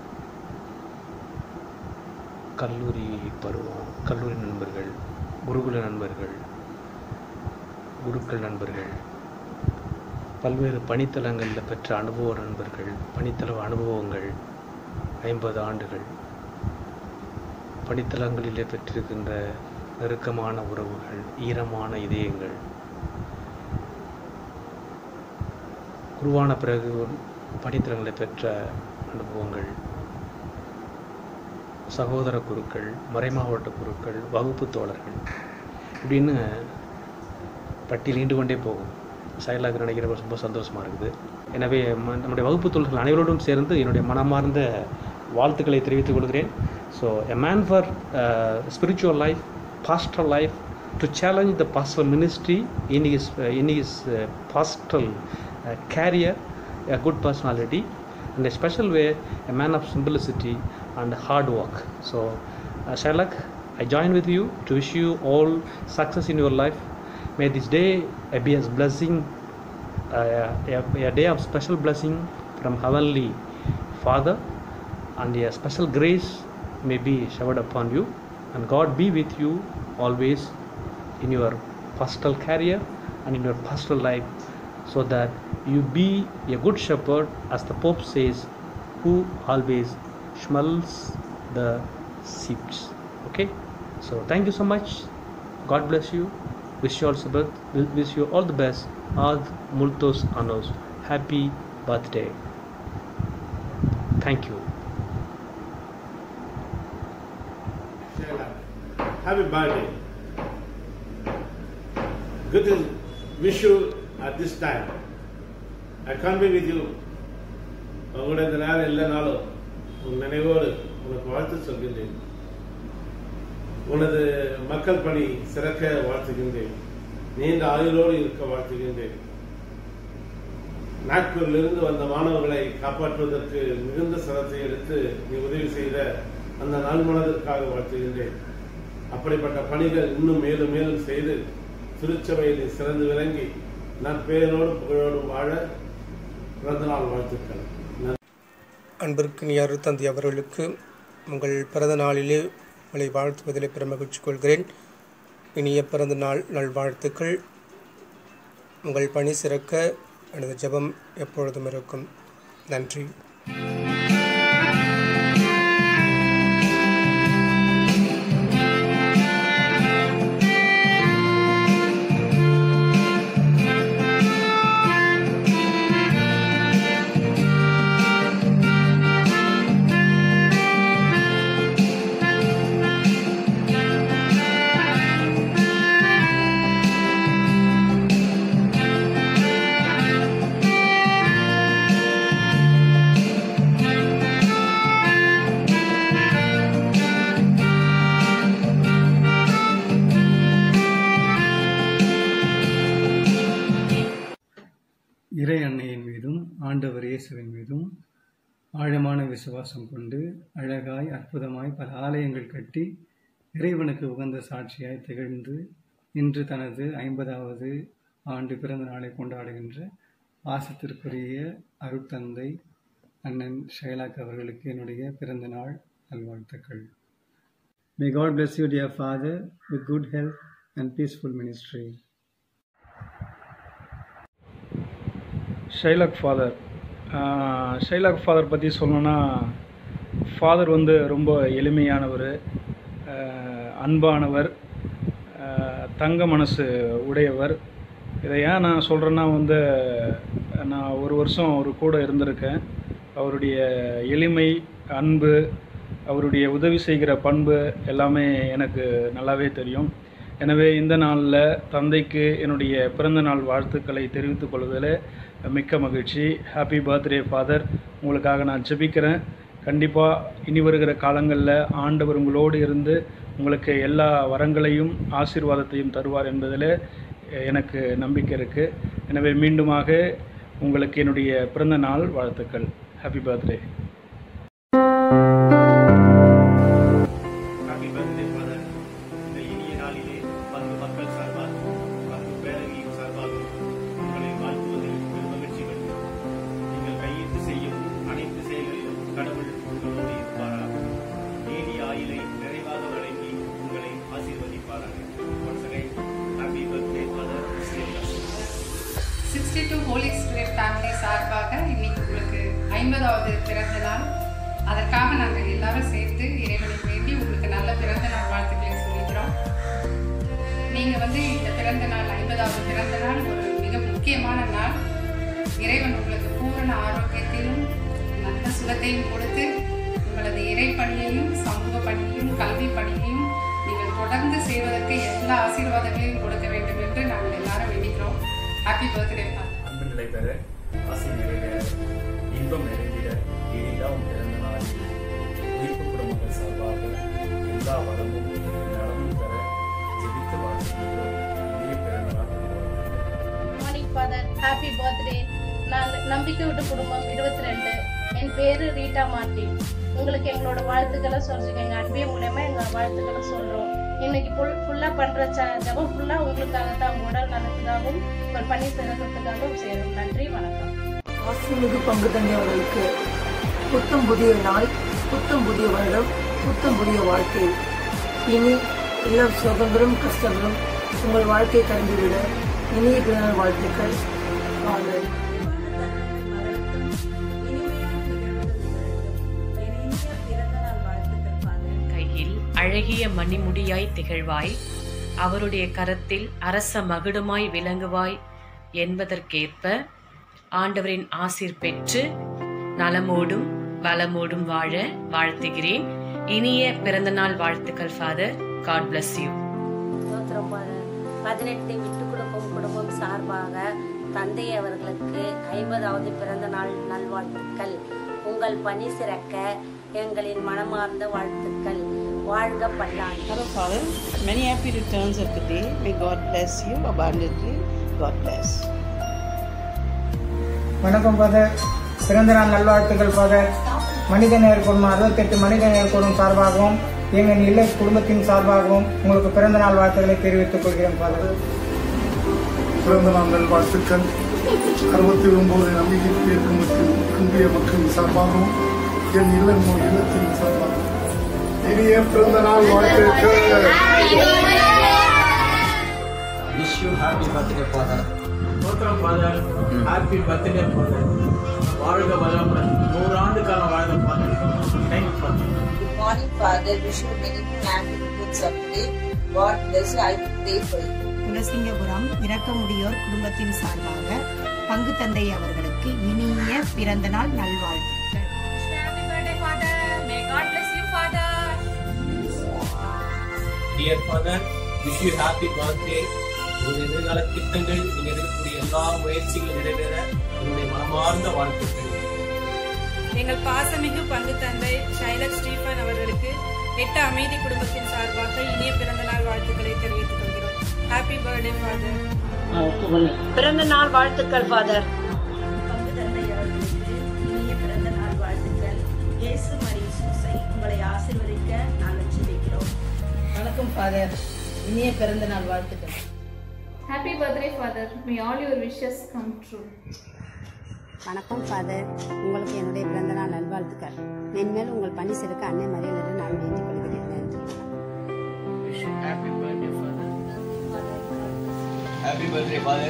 கல்லூரி பருவம் கல்லூரி நண்பர்கள் குருகுல நண்பர்கள் குருக்கள் நண்பர்கள் பல்வேறு பணித்தலங்களில் பெற்ற அனுபவ நண்பர்கள் பணித்தள அனுபவங்கள் ஐம்பது ஆண்டுகள் பணித்தலங்களிலே பெற்றிருக்கின்ற நெருக்கமான உறவுகள் ஈரமான இதயங்கள் குருவான பிறகு பணித்தலங்களை பெற்ற அனுபவங்கள் சகோதர குருக்கள் மறைமாவட்ட குருக்கள் வகுப்பு தோழர்கள் இப்படின்னு பட்டியல் நீண்டு கொண்டே போகும் செயலாக நினைக்கிற ரொம்ப சந்தோஷமாக இருக்குது எனவே ம- நம்முடைய வகுப்பு தோழர்கள் அனைவரோடும் சேர்ந்து என்னுடைய மனமார்ந்த வாழ்த்துக்களை தெரிவித்துக் கொள்கிறேன் so a man for spiritual life pastoral life to challenge the pastoral ministry in is in is pastoral career a good personality in a special way a man of simplicity and hard work so uh, Sherlock I join with you to wish you all success in your life may this day uh, be as blessing uh, a, a day of special blessing from heavenly father and a special grace may be showered upon you and god be with you always in your pastoral career and in your pastoral life so that you be a good shepherd as the pope says who always smells the sheep okay so thank you so much god bless you wish you all the best wish you all the best ad multos anos happy birthday thank you Happy birthday. Good to wish you at this time. I can't be with you. உங்களுடைய இந்த நேரம் இல்லைனாலும் உன் நினைவோடு உனக்கு வாழ்த்து சொல்கின்றேன் உனது மக்கள் பணி சிறக்க வாழ்த்துகின்றேன் நீண்ட ஆயுளோடு இருக்க வாழ்த்துகின்றேன் நாக்பூரிலிருந்து வந்த மாணவர்களை காப்பாற்றுவதற்கு மிகுந்த சிரத்தை எடுத்து நீ உதவி செய்த அந்த நல்மனதிற்காக வாழ்த்துகின்றேன் அப்படிப்பட்ட பணிகள் இன்னும் மேலும் மேலும் செய்து திருச்சபையில் நீ சிறந்து விளங்கி நற்பெயரோடு புகழோடும் வாழ பிறந்தநாள் வாழ்த்துக்கள் அன்பிற்கினிய அருத்தந்தி அவர்களுக்கு உங்கள் பிறந்த நாளிலே உங்களை வாழ்த்துவதிலே பெருமகிழ்ச்சி கொள்கிறேன் இனிய பிறந்த நாள் நல்வாழ்த்துக்கள் உங்கள் பணி சிறக்க எனது ஜெபம் எப்பொழுதும் இருக்கும் நன்றி இறை அன்னையின் மீதும் ஆண்டவர் இயேசுவின் மீதும் ஆழமான விசுவாசம் கொண்டு அழகாய் அற்புதமாய் பல ஆலயங்கள் கட்டி இறைவனுக்கு உகந்த சாட்சியாய் திகழ்ந்து இன்று தனது ஐம்பதாவது ஆண்டு பிறந்த நாளை கொண்டாடுகின்ற பாசத்திற்குரிய அருட்தந்தை அண்ணன் ஷைலாக் அவர்களுக்கு என்னுடைய பிறந்த நாள் நல்வாழ்த்துக்கள் May God bless you, dear Father, with good health and peaceful ministry. Shylock father Shylock father பற்றி சொல்லணுன்னா ஃபாதர் வந்து ரொம்ப எளிமையானவர் ஆஹ் அன்பானவர் ஆஹ் தங்க மனசு உடையவர் இதை ஏன் நான் சொல்கிறேன்னா வந்து நான் ஒரு வருஷம் அவர் கூட இருந்திருக்கேன் அவருடைய எளிமை அன்பு அவருடைய உதவி செய்கிற பண்பு எல்லாமே எனக்கு நல்லாவே தெரியும் எனவே இந்த நாளில் தந்தைக்கு என்னுடைய பிறந்த நாள் வாழ்த்துக்களை தெரிவித்துக் கொள்வதில் மிக்க மகிழ்ச்சி ஹாப்பி பர்த்டே ஃபாதர் உங்களுக்காக நான் ஜெபிக்கிறேன் கண்டிப்பாக இனி வருகிற காலங்களில் ஆண்டவர் உங்களோடு இருந்து உங்களுக்கு எல்லா வரங்களையும் ஆசீர்வாதத்தையும் தருவார் என்பதில் எனக்கு நம்பிக்கை இருக்குது எனவே மீண்டுமாக உங்களுக்கு என்னுடைய பிறந்த நாள் வாழ்த்துக்கள் happy birthday happy birthday father இந்த இனிய நாளிலே பங்கு மக்கள் சார்பாக பங்கு பேரவையின் சார்பாக உங்களை வாழ்த்துவதில் பெரும் மகிழ்ச்சி கொள்கிறோம் நீங்கள் கையிட்டு செய்யும் அனைத்து செயல்களிலும் கடவுள் உங்களோடு இருப்பாராக நீடி ஆயிலை நிறைவாக வழங்கி உங்களை ஆசீர்வதிப்பாராக Once again, happy birthday, Father Stephen. Sixty two holy spirit family சார்பாக இன்னைக்கு உங்களுக்கு ஐம்பதாவது பிறந்த நாள் அதற்காக நாங்கள் எல்லாரும் சேர்த்து இறைவனை வேண்டி உங்களுக்கு நல்ல பிறந்த நாள் வாழ்த்துக்களை சொல்லிக்கிறோம் நீங்கள் வந்து இந்த பிறந்த நாள் ஐம்பதாவது பிறந்த நாள் ஒரு மிக முக்கியமான நாள் இறைவன் உங்களுக்கு பூரண ஆரோக்கியத்தையும் நல்ல சுகத்தையும் கொடுத்து உங்களது இறை பணியையும் சமூக பணியையும் கல்வி பணியையும் நீங்கள் தொடர்ந்து செய்வதற்கு எல்லா ஆசீர்வாதங்களையும் கொடுக்க வேண்டும் என்று நாங்கள் எல்லாரும் வேண்டிக்கிறோம் ஹாப்பி பர்த்டே அன்பு நிலை பெற ஆசை நிறைவேற இன்பம் நிறைந்திட இனிதா உன் பிறந்த நாளில் உயிர்ப்பு குடும்பங்கள் சார்பாக எல்லா வளமும் நலமும் பெற ஜெபித்து வாழ்த்துகின்றோம் இனிய பிறந்த நாள் மார்னிங் ஃபாதர் ஹாப்பி பர்த்டே நான் நம்பிக்கை விட்டு குடும்பம் இருபத்தி ரெண்டு என் பேரு ரீட்டா மார்டின் உங்களுக்கு எங்களோட வாழ்த்துக்களை சொல்றீங்க எங்க அன்பே மூலயமா எங்க வாழ்த்துக்களை சொல்றோம் இன்னைக்கு ஃபுல் ஃபுல்லா பண்ற ச- ஜெபம் ஃபுல்லா உங்களுக்காக தான் உங்க உடல் நலத்துக்காகவும் உங்கள் பணி சிறப்புக்காகவும் சேரும் நன்றி வணக்கம் ஆசிமிகு பங்கு தந்தையவர்களுக்கு புத்தம் புதிய நாள் புத்தம் புதிய வருடம் புத்தம் புதிய வாழ்க்கை இனி எல்லா சுதந்திரம் கஷ்டங்களும் உங்கள் வாழ்க்கை கலந்துவிட இனிய பிறநாள் வாழ்த்துக்கள் ஃபாதர் கையில் அழகிய மணிமுடியாய் திகழ்வாய் அவருடைய கரத்தில் அரச மகுடமாய் விளங்குவாய் என்பதற்கேற்ப ஆண்டவரின் ஆசீர் பெற்று நலமோடும் வளமோடும் வாழ வாழ்த்துகிறேன் இனிய பிறந்தநாள் வாழ்த்துக்கள் ஃபாதர் காட் bless யூ ஸ்தோத்திரம் பாரு. பதினெட்டு விட்டு குடும்பம் குடும்பம் சார்பாக தந்தை அவர்களுக்கு ஐம்பதாவது பிறந்த நாள் நல்வாழ்த்துக்கள் உங்கள் பணி சிறக்க எங்களின் மனமார்ந்த வாழ்த்துக்கள் வாழ்க பல்லாண்டு Hello, Father. Many happy returns of the day. May God bless you abundantly. God bless. வணக்கம் ஃபாதர் பிறந்த நாள் நல்வாழ்த்துக்கள் ஃபாதர் மனித நேர் குடும்பம் அறுபத்தெட்டு மனித நேர் குடும்பம் சார்பாகவும் எங்கள் இல்ல குடும்பத்தின் சார்பாகவும் உங்களுக்கு பிறந்த நாள் வாழ்த்துக்களை தெரிவித்துக் கொள்கிறேன் ஃபாதர் பிறந்த நாள் நல்வாழ்த்துக்கள் அறுபத்தி ஒன்பது நம்பிக்கை குடும்பத்தின் அன்பிய மக்களின் சார்பாகவும் என் இல்லம் இல்லத்தின் சார்பாகவும் இனிய பிறந்த நாள் வாழ்த்துக்கள் Wish you happy birthday, Father. Welcome, Father. Happy birthday, Father. வாழ்க வளமுடன் நூறாண்டு காலம் வாழ்க Father. Thank you, Father. Good morning, Father. Wish you many happy returns of the day. God bless you. I will pray for you. குலசிங்கபுரம் இரக்கமுடியோர் குடும்பத்தின் சார்பாக பங்கு தந்தை அவர்களுக்கு இனிய பிறந்த நாள் நல்வாழ்த்துக்கள் Dear Father, wish you happy birthday. உங்கள் எதிர்கால திட்டங்கள் நீங்க எடுக்கக்கூடிய எல்லா முயற்சிகளும் நிறைவேற என்னுடைய மனமார்ந்த வாழ்த்துக்கள் எங்கள் பாசமிகு பங்கு தந்தை ஷைலக் ஸ்டீஃபன் அவர்களுக்கு எட்டு அமைதி குடும்பத்தின் சார்பாக இனிய பிறந்தநாள் வாழ்த்துக்களை தெரிவித்துக் கொள்கிறோம் ஹாப்பி பர்த்டே ஃபாதர் பிறந்த நாள் வாழ்த்துக்கள் ஃபாதர் பங்கு தந்தை அவர்களுக்கு இனிய பிறந்த நாள் வாழ்த்துக்கள் இயேசு மரி சூசை உங்களை ஆசீர்வதிக்க நாங்கள் ஜெபிக்கிறோம் வணக்கம் ஃபாதர் இனிய பிறந்த நாள் வாழ்த்துக்கள் Happy birthday, Father. May all your wishes come true. வணக்கம் ஃபாதர் உங்களுக்கு என்னுடைய பிறந்த நாள் நல்வாழ்த்துக்கள் மென்மேல் உங்கள் பணி சிறக்க அன்னை மரியாதை நான் வேண்டிக் கொள்கிறேன் நன்றி Wish you happy birthday, Father. Happy birthday, Father.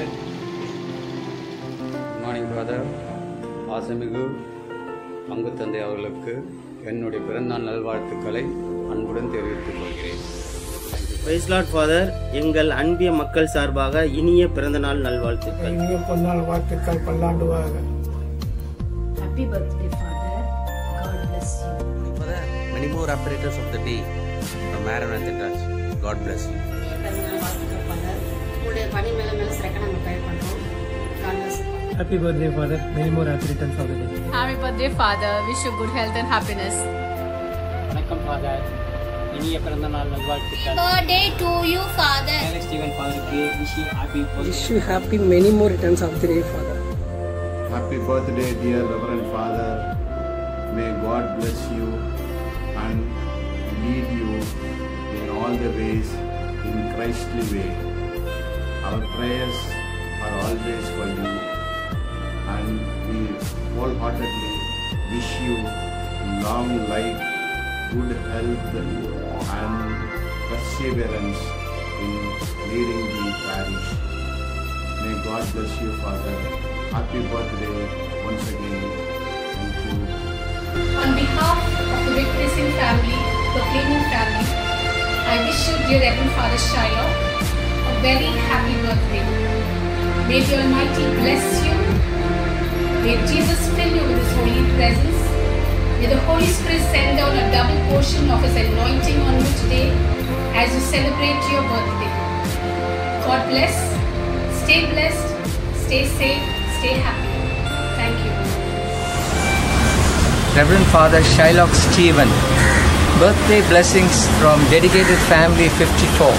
Good morning father ஆசமிகு பங்கு தந்தை அவர்களுக்கு என்னுடைய பிறந்தநாள் நல்வாழ்த்துக்களை அன்புடன் தெரிவித்துக் கொள்கிறேன் பிரைஸ் லார்ட் ஃபாதர் எங்கள் அன்பிய மக்கள் சார்பாக இனிய பிறந்தநாள் நல்வாழ்த்துக்கள் இனிய பிறந்தநாள் வாழ்த்துக்கள் பல்லாண்டு வாழ Happy birthday, Father. God bless you. Father, many more happy returns of the day from Aaron and Raj. God bless you. பிறந்தநாள் வாழ்த்துக்கள் ஃபாதர் உங்களுடைய பணி மேல மேல சிறக்க நாங்கள் ப்ரே பண்றோம் God bless you. Happy birthday, Father. Many more happy returns of the day. Happy birthday, Father. Wish you good health and happiness. வணக்கம் ஃபாதர் இனிய பிறந்த நாள் நல்வாழ்த்துக்கள் Birthday to you, Father. Steven ஃபாதருக்கு wish you happy Wish you happy many more returns of the day, Father. Happy birthday, dear Reverend Father. May God bless you and lead you in all the ways in Christly way. Our prayers are always for you and we wholeheartedly wish you long life, good health and perseverance in leading the parish. May God bless you, Father. Happy birthday once again. Thank you. On behalf of the witnessing family, the cleaning family, I wish you, dear Reverend Father Shiloh, a very happy birthday. May the Almighty bless you. May Jesus fill you with His holy presence. May the Holy Spirit send down a double portion of His anointing on you today as you celebrate your birthday. God bless. Stay blessed. Stay safe. Stay happy. Thank you. Reverend Father Shylock Stephen. Birthday blessings from dedicated family 54.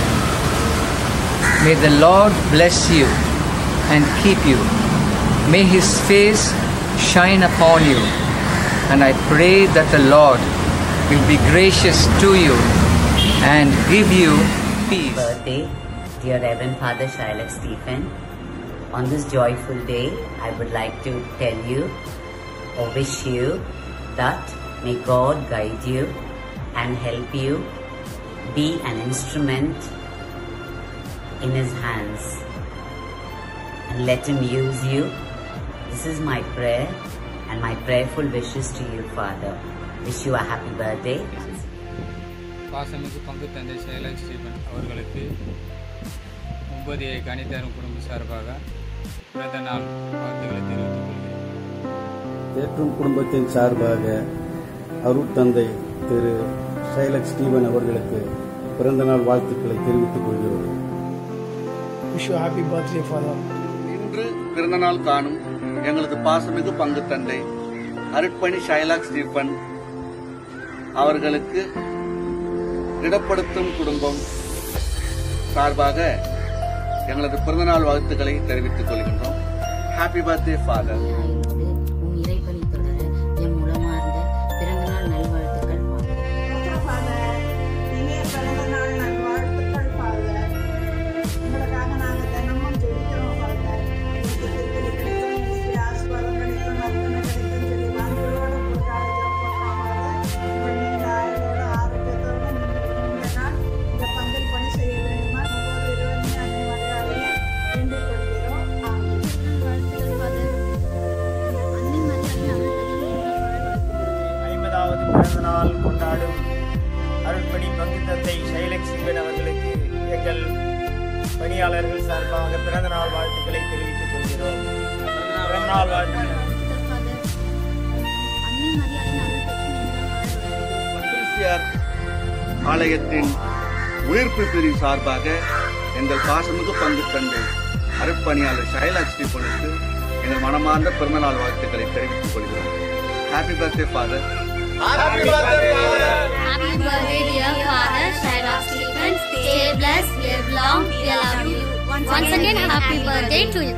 May the Lord bless you and keep you. May his face shine upon you. And I pray that the Lord will be gracious to you and give you peace. birthday, dear Reverend Father Shylock Stephen. On this joyful day, I would like to tell you or wish you that may God guide you and help you be an instrument in His hands and let Him use you. This is my prayer and my prayerful wishes to you, Father. Wish you a happy birthday. பாசமிகு பங்கு தந்தை சைலன் Stephen அவர்களுக்கு ஒன்பது ஏ கணிதரும் குடும்ப சார்பாக பிறந்த நாள் வாழ்த்துக்களை தெரிவித்துக் கொள்கிறேன் தேற்றும் குடும்பத்தின் சார்பாக அருட்தந்தை திரு ஷைலக் ஸ்டீவன் அவர்களுக்கு பிறந்தநாள் வாழ்த்துக்களை தெரிவித்துக் கொள்கிறோம் wish you happy birthday father இன்று பிறந்தநாள் காணும் எங்களது பாசமிகு பங்கு தந்தை அருட்பணி ஷைலாக் ஸ்டீபன் அவர்களுக்கு திடப்படுத்தும் குடும்பம் சார்பாக எங்களது பிறந்தநாள் வாழ்த்துக்களை தெரிவித்துக் கொள்கின்றோம் ஹாப்பி பர்த்டே ஃபாதர் உன் இறைப்பணி தொடர என் மூலமார்ந்த பிறந்தநாள் நல்வாழ்த்துக்கள் இனிய பிறந்த நாள் நல்வாழ்த்துக்கள் ஃபாதர் உங்களுக்காக நாங்க தினமும் ஜெபிக்கிறோம் ஃபாதர் உங்களுக்கு திருப்பதி கிடைக்கும் இயேசு ஆசீர்வாதம் கிடைக்கும் நற்கனை கிடைக்கும் சொல்லி வாழ்க்கையோட உங்களுக்காக ஜெபம் பண்றோம் ஃபாதர் இப்போ நீங்க ஆயுளோட ஆரோக்கியத்தோட நீங்க இந்த நாள் இந்த பங்கில் பணி செய்ய வேண்டுமா ஒவ்வொரு இருபத்தி அஞ்சு மரியாதையை வேண்டிக் கொள்கிறோம் ஆமென். ஐம்பதாவது பிறந்த நாள் கொண்டாடும் அருட்பணி பங்கு தந்தை ஷைலக் சிவன் அவர்களுக்கு எங்கள் பணியாளர்கள் சார்பாக பிறந்த நாள் வாழ்த்துக்களை தெரிவித்துக் கொள்கிறோம் பிறந்த நாள் வாழ்த்துக்கள் பத்ரிசியார் ஆலயத்தின் உயிர்ப்பு பிரிவு சார்பாக எங்கள் பாசமிகு பங்கு தந்தை அருட்பணியாளர் ஷைலாக் ஸ்டீபனுக்கு எங்கள் மனமார்ந்த பிறந்தநாள் வாழ்த்துக்களை தெரிவித்துக் கொள்கிறோம் happy birthday father Happy birthday, dear Father Shaila Stephen. Stay blessed, live long. We love you. Once again, happy birthday to you.